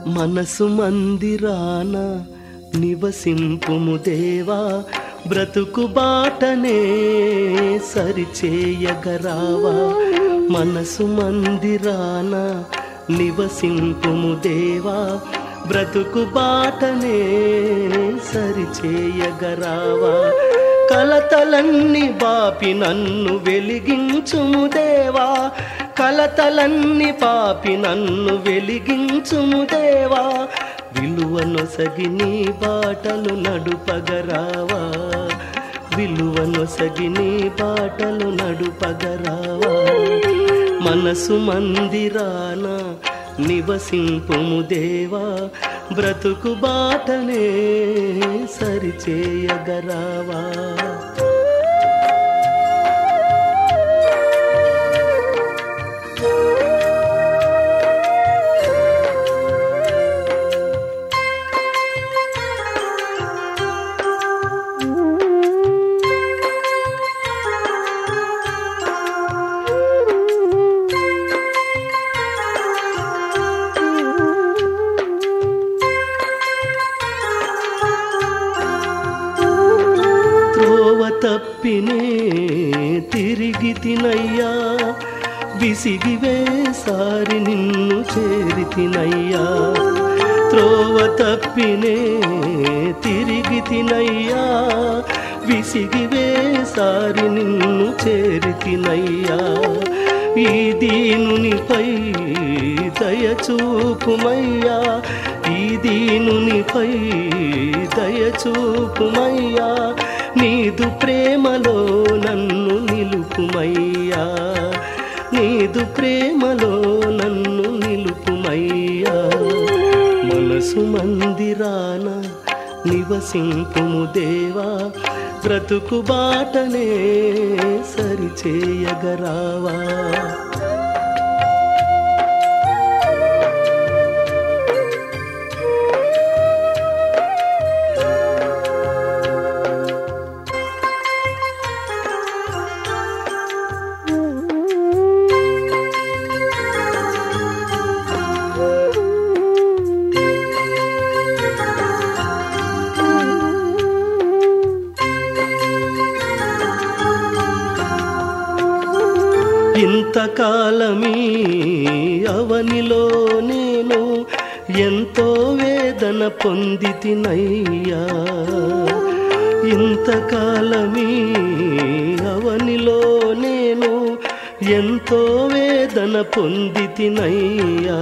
మనసు మందిరాన నివసింపుము దేవా బ్రతుకు బాటనే సరిచేయగరావా మనసు మందిరాన నివసింపుము దేవా బ్రతుకు బాటనే సరిచేయగరావా కలతలన్నీ బాపి నన్ను వెలిగించుము దేవా కలతలన్నీ పాపి నన్ను వెలిగించుము దేవా విలువనొసగి నీ బాటలు నడుపగరావా విలువనొసగి నీ బాటలు నడుపగరావా మనసు మందిరాన నివసింపుము దేవా బ్రతుకు బాటనే సరిచేయగరావా త్రోవ తప్పినే తిరిగి తినయ్యా విసిగి వేసారి నిన్ను చేరి తినయ్యా త్రోవ తప్పినే తిరిగి తినయ్యా విసిగి వేసారి నిన్ను చేరి తినయ్యా ఈ దీనునిపై దయచూపుమయ్యా ఈ దీనునిపై దయచూపుమయ్యా నీదు ప్రేమలో నన్ను నిలుపుమయ్యా నీదు ప్రేమలో నన్ను నిలుపుమయ్యా మనసు మందిరాన నివసింపుము దేవా బ్రతుకు బాటనే సరిచేయగరావా ఇంతకాలమీ అవనిలో నేను ఎంతో వేదన పొంది తినయ్యా ఇంతకాలమీ అవనిలో నేను ఎంతో వేదన పొంది తినయ్యా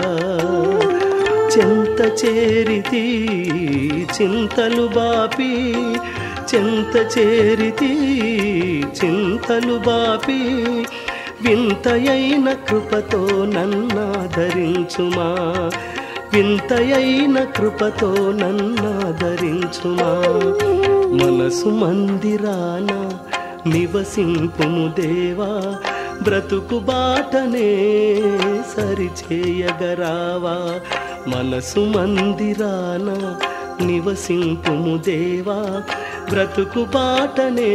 చెంత చేరితి చింతలు బాపి చెంత చేరితి చింతలు బాపి వింతయైన కృపతో నన్నాదరించుమా వింతయైన కృపతో నన్నాదరించుమా మనసు మందిరాన నివసింపుము దేవా బ్రతుకు బాటనే సరిచేయగరావా మనసు మందిరాన నివసింపుము దేవా బ్రతుకు బాటనే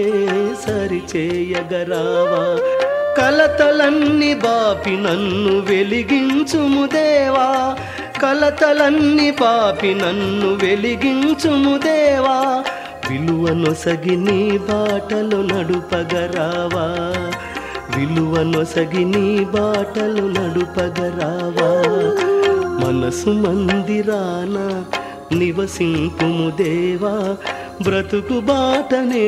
సరిచేయగరావా కలతలన్నీ బాపి నన్ను వెలిగించుము దేవా కలతలన్నీ పాపి నన్ను వెలిగించుము దేవా విలువనొసగి నీ బాటలు నడుపగరావా విలువనొసగి నీ బాటలు నడుపగరావా మనసు మందిరాన నివసింపుము దేవా బ్రతుకు బాటనే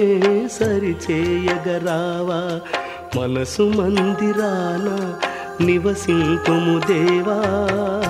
సరిచేయగరావా మనసు మందిరాన నివసింపుము దేవా